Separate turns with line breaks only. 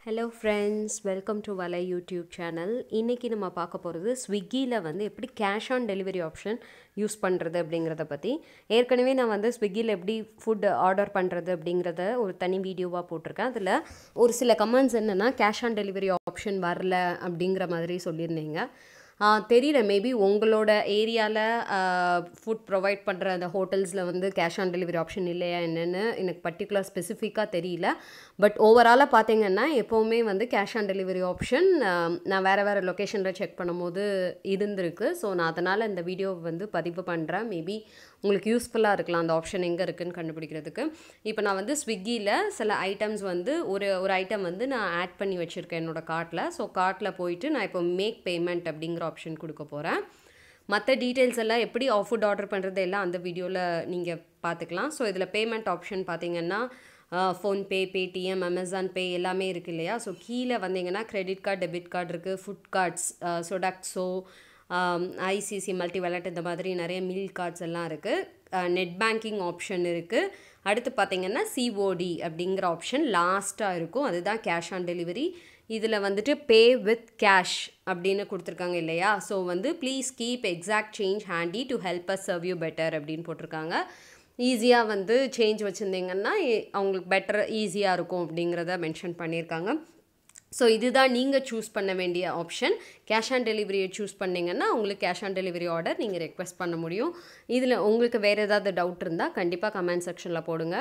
hello friends welcome to வலை YouTube channel இன்றைக்கி நம்ம பார்க்க போகிறது ஸ்விக்கியில் வந்து எப்படி cash on delivery option use பண்ணுறது அப்படிங்கிறத பற்றி ஏற்கனவே நான் வந்து ஸ்விக்கியில் எப்படி ஃபுட் ஆர்டர் பண்ணுறது அப்படிங்கிறத ஒரு தனி வீடியோவாக போட்டிருக்கேன் அதில் ஒரு சில கமெண்ட்ஸ் என்னென்னா கேஷ் ஆன் டெலிவரி ஆப்ஷன் வரல அப்படிங்கிற மாதிரி சொல்லியிருந்தீங்க தெரியல மேபி உங்களோட ஏரியாவில் ஃபுட் ப்ரொவைட் பண்ணுற அந்த ஹோட்டல்ஸில் வந்து கேஷ் ஆன் டெலிவரி ஆப்ஷன் இல்லையா என்னென்னு எனக்கு பர்டிகுலர் ஸ்பெசிஃபிக்காக தெரியல பட் ஓவராலாக பார்த்தீங்கன்னா எப்போவுமே வந்து கேஷ் ஆன் டெலிவரி ஆப்ஷன் நான் வேறு வேறு லொக்கேஷனில் செக் பண்ணும்போது இருந்திருக்கு ஸோ நான் அதனால் இந்த வீடியோ வந்து பதிவு பண்ணுறேன் மேபி உங்களுக்கு யூஸ்ஃபுல்லாக இருக்கலாம் அந்த ஆப்ஷன் எங்கே இருக்குதுன்னு கண்டுபிடிக்கிறதுக்கு இப்போ நான் வந்து ஸ்விக்கியில் சில ஐட்டம்ஸ் வந்து ஒரு ஒரு ஐட்டம் வந்து நான் ஆட் பண்ணி வச்சுருக்கேன் என்னோடய கார்ட்டில் ஸோ கார்ட்டில் போயிட்டு நான் இப்போ மேக் பேமெண்ட் அப்படிங்கிற ஆப்ஷன் கொடுக்க போகிறேன் மற்ற டீட்டெயில்ஸ் எல்லாம் எப்படி ஆஃப் ஃபுட் ஆர்டர் பண்ணுறது எல்லாம் அந்த வீடியோவில் நீங்கள் பார்த்துக்கலாம் ஸோ இதில் பேமெண்ட் ஆப்ஷன் பார்த்தீங்கன்னா ஃபோன்பே பேடிஎம் அமேசான் பே எல்லாமே இருக்குது இல்லையா ஸோ கீழே வந்தீங்கன்னா கிரெடிட் கார்டு டெபிட் கார்டு இருக்குது food cards Sodexo ICICI multi wallet இந்த மாதிரி நிறைய மில் கார்ட்ஸ் எல்லாம் இருக்குது நெட் பேங்கிங் ஆப்ஷன் இருக்குது அடுத்து பார்த்திங்கன்னா சிஓடி அப்படிங்கிற ஆப்ஷன் லாஸ்ட்டாக இருக்கும் அதுதான் கேஷ் ஆன் டெலிவரி இதில் வந்துட்டு பே வித் கேஷ் அப்படின்னு கொடுத்துருக்காங்க இல்லையா ஸோ வந்து please keep exact change handy to help us serve you better அப்படின்னு போட்டிருக்காங்க ஈஸியாக வந்து சேஞ்ச் வச்சுருந்தீங்கன்னா அவங்களுக்கு பெட்டர் ஈஸியாக இருக்கும் அப்படிங்கிறத மென்ஷன் பண்ணியிருக்காங்க ஸோ இதுதான் நீங்கள் சூஸ் பண்ண வேண்டிய ஆப்ஷன் கேஷ் ஆன் டெலிவரியை சூஸ் பண்ணிங்கன்னா உங்களுக்கு கேஷ் ஆன் டெலிவரி ஆர்டர் நீங்கள் ரெக்வெஸ்ட் பண்ண முடியும் இதில் உங்களுக்கு வேறு ஏதாவது டவுட் இருந்தால் கண்டிப்பாக கமெண்ட் செக்ஷனில் போடுங்க